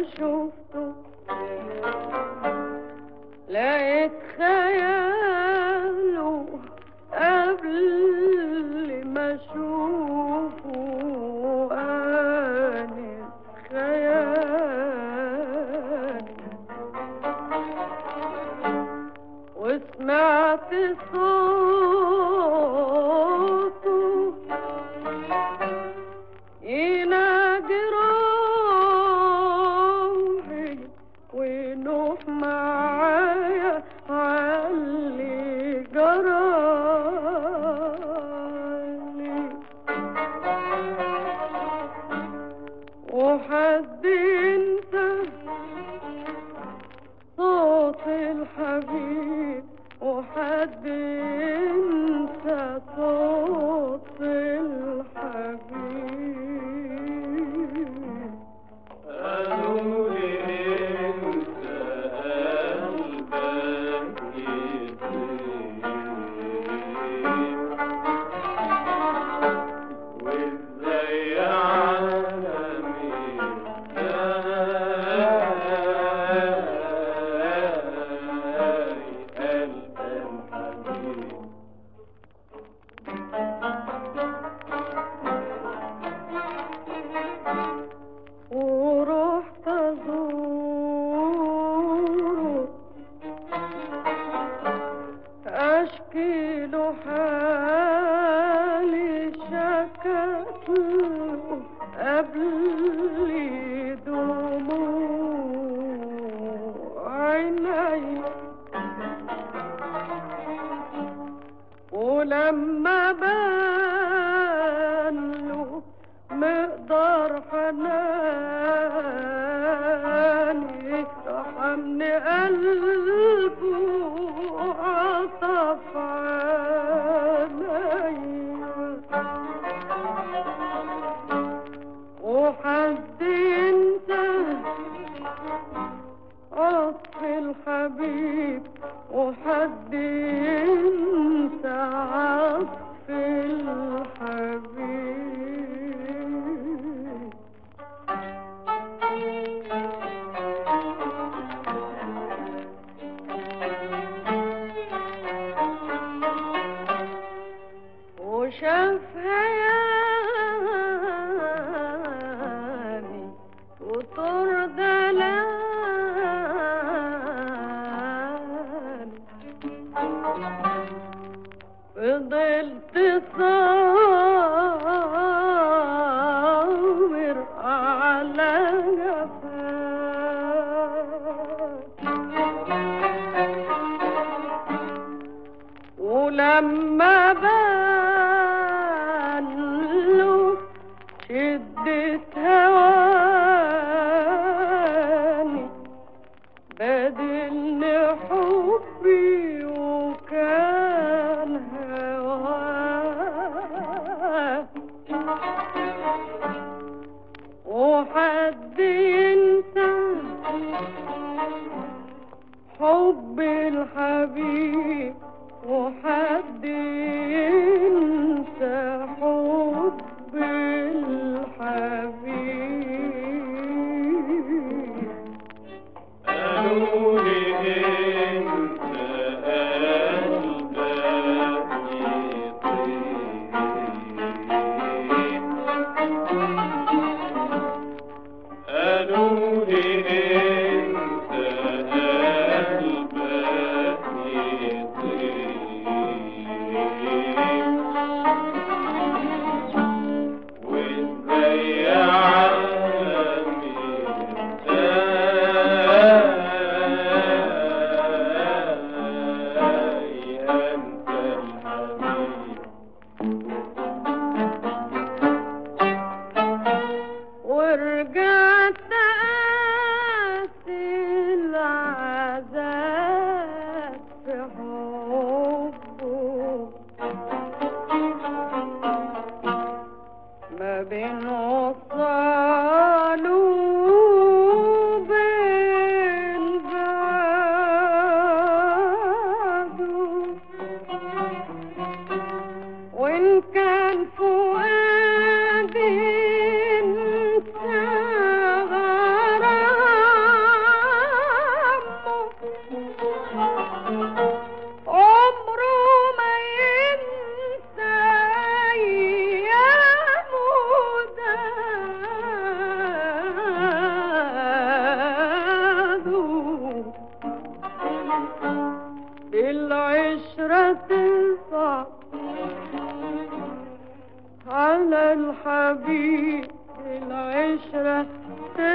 شفته لقيت خياله قبل ما اشوفه انا خيال وسمعت صوته ينادي روحي ونوح معايا علي جرالي وحد انت صوت الحبيب وحد انت صوت الحبيب قالوا لي انت قلبك يطير وازاي عالمي ازاي قلب الحبيب ورحت ازوره اشكي له حالي شكت له قبل دموع عيني ولما بان له مقدار حناني رحمني قلبه وعطف علي وحد انت عطف الحبيب وحد انت عطف الحبيب وشاف هيامي وطر دلالي فضلت صابر على جفاك ولما بان له شدة هواني بدلني حبي وكان هواه وحد ينسى حب الحبيب وحد ينسى حب الحبيب قالوا لي انت قلبك يطير قالوا لي انت قلبك يطير وازاي عالمي ازاي انت الحبيب ورجعت قاسي العذاب في حبه ما بين وصال وبين بعده وإن كان فؤادي انشغل العشرة تصعب على الحبيب العشرة تصعب